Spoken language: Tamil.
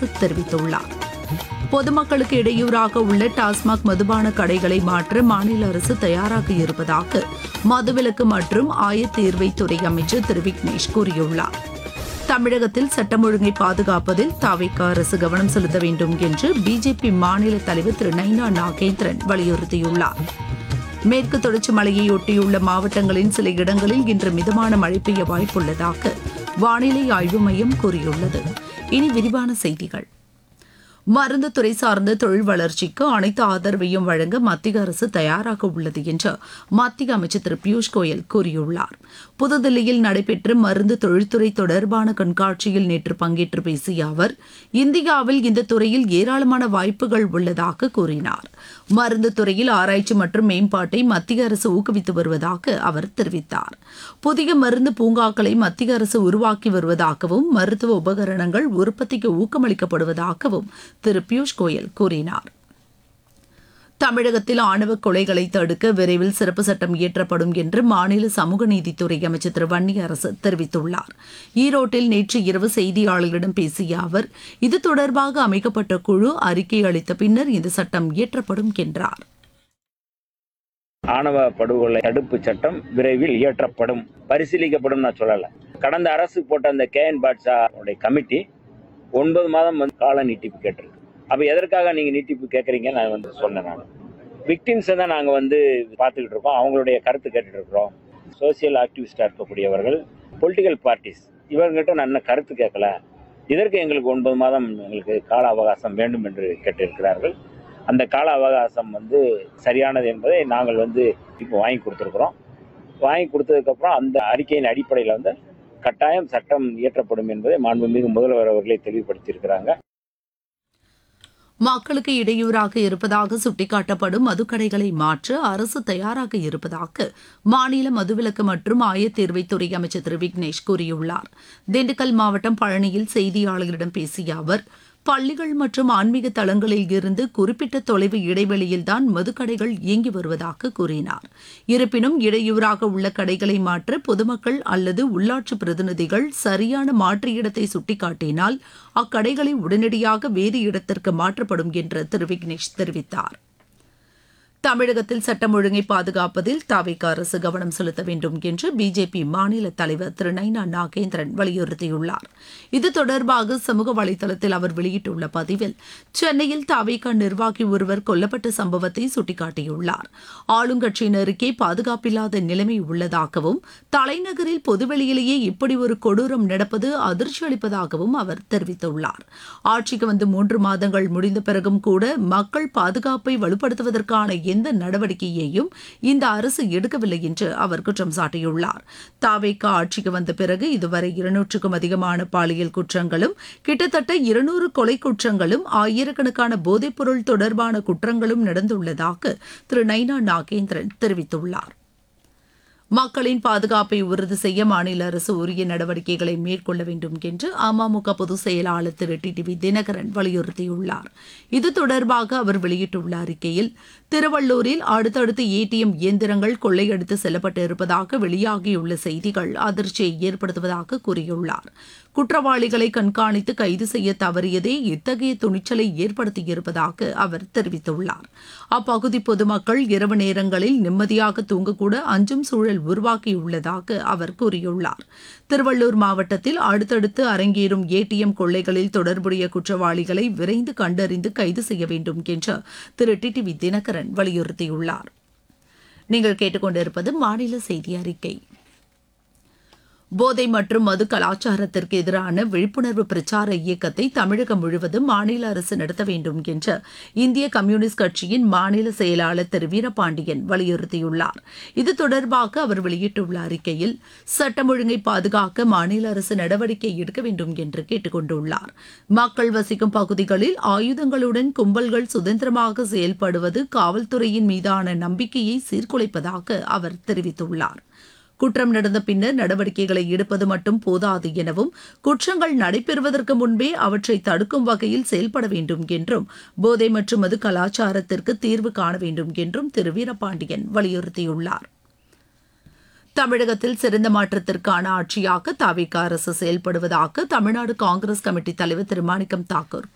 அரசு தெரிவித்துள்ளார் பொதுமக்களுக்கு இடையூறாக உள்ள டாஸ்மாக் மதுபான கடைகளை மாற்ற மாநில அரசு தயாராக இருப்பதாக மதுவிலக்கு மற்றும் ஆயத்தீர்வைத்துறை அமைச்சர் திரு விக்னேஷ் கூறியுள்ளார் தமிழகத்தில் சட்டம் ஒழுங்கை பாதுகாப்பதில் தாவிக அரசு கவனம் செலுத்த வேண்டும் என்று பிஜேபி மாநில தலைவர் திரு நைனா நாகேந்திரன் வலியுறுத்தியுள்ளார் மேற்கு தொடர்ச்சி மலையை ஒட்டியுள்ள மாவட்டங்களின் சில இடங்களில் இன்று மிதமான மழை பெய்ய வாய்ப்புள்ளதாக வானிலை ஆய்வு மையம் கூறியுள்ளது இனி விரிவான செய்திகள் மருந்து துறை சார்ந்த தொழில் வளர்ச்சிக்கு அனைத்து ஆதரவையும் வழங்க மத்திய அரசு தயாராக உள்ளது என்று மத்திய அமைச்சர் திரு பியூஷ் கோயல் கூறியுள்ளார் புதுதில்லியில் நடைபெற்ற மருந்து தொழில்துறை தொடர்பான கண்காட்சியில் நேற்று பங்கேற்று பேசிய அவர் இந்தியாவில் இந்த துறையில் ஏராளமான வாய்ப்புகள் உள்ளதாக கூறினார் மருந்து துறையில் ஆராய்ச்சி மற்றும் மேம்பாட்டை மத்திய அரசு ஊக்குவித்து வருவதாக அவர் தெரிவித்தார் புதிய மருந்து பூங்காக்களை மத்திய அரசு உருவாக்கி வருவதாகவும் மருத்துவ உபகரணங்கள் உற்பத்திக்கு ஊக்கமளிக்கப்படுவதாகவும் திரு பியூஷ் கோயல் கூறினார் தமிழகத்தில் ஆணவ கொலைகளை தடுக்க விரைவில் சிறப்பு சட்டம் இயற்றப்படும் என்று மாநில சமூக நீதித்துறை அமைச்சர் திரு வன்னியரசு தெரிவித்துள்ளார் ஈரோட்டில் நேற்று இரவு செய்தியாளர்களிடம் பேசிய அவர் இது தொடர்பாக அமைக்கப்பட்ட குழு அறிக்கை அளித்த பின்னர் இந்த சட்டம் இயற்றப்படும் என்றார் ஆணவ படுகொலை தடுப்பு சட்டம் விரைவில் இயற்றப்படும் பரிசீலிக்கப்படும் நான் சொல்லல கடந்த அரசு போட்ட அந்த கே என் பாட்ஷா உடைய கமிட்டி ஒன்பது மாதம் வந்து கால நீட்டிப்பு கேட்டிருக்கு அப்ப எதற்காக நீங்க நீட்டிப்பு கேட்குறீங்க நான் வந்து சொன்னேன் நான் விக்டிம்ஸை தான் நாங்கள் வந்து பார்த்துக்கிட்டு இருக்கோம் அவங்களுடைய கருத்து கேட்டுட்டு இருக்கிறோம் சோசியல் ஆக்டிவிஸ்டாக இருக்கக்கூடியவர்கள் பொலிட்டிக்கல் பார்ட்டிஸ் இவங்ககிட்ட நான் இன்னும் கருத்து கேட்கல இதற்கு எங்களுக்கு ஒன்பது மாதம் எங்களுக்கு கால அவகாசம் வேண்டும் என்று கேட்டிருக்கிறார்கள் அந்த கால அவகாசம் வந்து சரியானது என்பதை நாங்கள் வந்து இப்போ வாங்கி கொடுத்துருக்குறோம் வாங்கி கொடுத்ததுக்கப்புறம் அந்த அறிக்கையின் அடிப்படையில் வந்து கட்டாயம் சட்டம் இயற்றப்படும் என்பதை மாண்புமிகு முதல்வர் அவர்களே தெளிவுபடுத்தியிருக்கிறாங்க மக்களுக்கு இடையூறாக இருப்பதாக சுட்டிக்காட்டப்படும் மதுக்கடைகளை மாற்ற அரசு தயாராக இருப்பதாக மாநில மதுவிலக்கு மற்றும் ஆயத்தீர்வைத்துறை அமைச்சர் திரு விக்னேஷ் கூறியுள்ளார் திண்டுக்கல் மாவட்டம் பழனியில் செய்தியாளர்களிடம் பேசிய அவர் பள்ளிகள் மற்றும் ஆன்மீக தலங்களில் இருந்து குறிப்பிட்ட தொலைவு இடைவெளியில்தான் மதுக்கடைகள் இயங்கி வருவதாக கூறினார் இருப்பினும் இடையூறாக உள்ள கடைகளை மாற்ற பொதுமக்கள் அல்லது உள்ளாட்சி பிரதிநிதிகள் சரியான மாற்று இடத்தை சுட்டிக்காட்டினால் அக்கடைகளை உடனடியாக வேறு இடத்திற்கு மாற்றப்படும் என்று திரு விக்னேஷ் தெரிவித்தார் தமிழகத்தில் சட்டம் ஒழுங்கை பாதுகாப்பதில் தாவிக அரசு கவனம் செலுத்த வேண்டும் என்று பிஜேபி மாநில தலைவர் திரு நைனா நாகேந்திரன் வலியுறுத்தியுள்ளார் இது தொடர்பாக சமூக வலைதளத்தில் அவர் வெளியிட்டுள்ள பதிவில் சென்னையில் தாவிக நிர்வாகி ஒருவர் கொல்லப்பட்ட சம்பவத்தை சுட்டிக்காட்டியுள்ளார் ஆளுங்கட்சியினருக்கே பாதுகாப்பில்லாத நிலைமை உள்ளதாகவும் தலைநகரில் பொதுவெளியிலேயே இப்படி ஒரு கொடூரம் நடப்பது அதிர்ச்சி அளிப்பதாகவும் அவர் தெரிவித்துள்ளார் ஆட்சிக்கு வந்து மூன்று மாதங்கள் முடிந்த பிறகும் கூட மக்கள் பாதுகாப்பை வலுப்படுத்துவதற்கான எந்த நடவடிக்கையையும் இந்த அரசு எடுக்கவில்லை என்று அவர் குற்றம் சாட்டியுள்ளார் தாவேக்கா ஆட்சிக்கு வந்த பிறகு இதுவரை இருநூற்றுக்கும் அதிகமான பாலியல் குற்றங்களும் கிட்டத்தட்ட இருநூறு கொலை குற்றங்களும் ஆயிரக்கணக்கான போதைப்பொருள் தொடர்பான குற்றங்களும் நடந்துள்ளதாக திரு நைனா நாகேந்திரன் தெரிவித்துள்ளார் மக்களின் பாதுகாப்பை உறுதி செய்ய மாநில அரசு உரிய நடவடிக்கைகளை மேற்கொள்ள வேண்டும் என்று அமமுக பொதுச் செயலாளர் திரு டி டிவி தினகரன் வலியுறுத்தியுள்ளார் இது தொடர்பாக அவர் வெளியிட்டுள்ள அறிக்கையில் திருவள்ளூரில் அடுத்தடுத்து ஏடிஎம் இயந்திரங்கள் கொள்ளையடித்து செல்லப்பட்டு இருப்பதாக வெளியாகியுள்ள செய்திகள் அதிர்ச்சியை ஏற்படுத்துவதாக கூறியுள்ளார் குற்றவாளிகளை கண்காணித்து கைது செய்ய தவறியதே இத்தகைய துணிச்சலை ஏற்படுத்தியிருப்பதாக அவர் தெரிவித்துள்ளார் அப்பகுதி பொதுமக்கள் இரவு நேரங்களில் நிம்மதியாக தூங்கக்கூட அஞ்சும் சூழல் உருவாக்கியுள்ளதாக அவர் கூறியுள்ளார் திருவள்ளூர் மாவட்டத்தில் அடுத்தடுத்து அரங்கேறும் ஏடிஎம் கொள்ளைகளில் தொடர்புடைய குற்றவாளிகளை விரைந்து கண்டறிந்து கைது செய்ய வேண்டும் என்று திரு டிடிவி தினகரன் வலியுறுத்தியுள்ளார் நீங்கள் கேட்டுக்கொண்டிருப்பது மாநில செய்தி அறிக்கை போதை மற்றும் மது கலாச்சாரத்திற்கு எதிரான விழிப்புணர்வு பிரச்சார இயக்கத்தை தமிழகம் முழுவதும் மாநில அரசு நடத்த வேண்டும் என்று இந்திய கம்யூனிஸ்ட் கட்சியின் மாநில செயலாளர் திரு வீரபாண்டியன் வலியுறுத்தியுள்ளார் இது தொடர்பாக அவர் வெளியிட்டுள்ள அறிக்கையில் சட்டம் ஒழுங்கை பாதுகாக்க மாநில அரசு நடவடிக்கை எடுக்க வேண்டும் என்று கேட்டுக் கொண்டுள்ளார் மக்கள் வசிக்கும் பகுதிகளில் ஆயுதங்களுடன் கும்பல்கள் சுதந்திரமாக செயல்படுவது காவல்துறையின் மீதான நம்பிக்கையை சீர்குலைப்பதாக அவர் தெரிவித்துள்ளார் குற்றம் நடந்த பின்னர் நடவடிக்கைகளை எடுப்பது மட்டும் போதாது எனவும் குற்றங்கள் நடைபெறுவதற்கு முன்பே அவற்றை தடுக்கும் வகையில் செயல்பட வேண்டும் என்றும் போதை மற்றும் மது கலாச்சாரத்திற்கு தீர்வு காண வேண்டும் என்றும் திரு வீரபாண்டியன் வலியுறுத்தியுள்ளார் தமிழகத்தில் சிறந்த மாற்றத்திற்கான ஆட்சியாக தாவிக அரசு செயல்படுவதாக தமிழ்நாடு காங்கிரஸ் கமிட்டி தலைவர் திரு மாணிக்கம் தாக்கூர்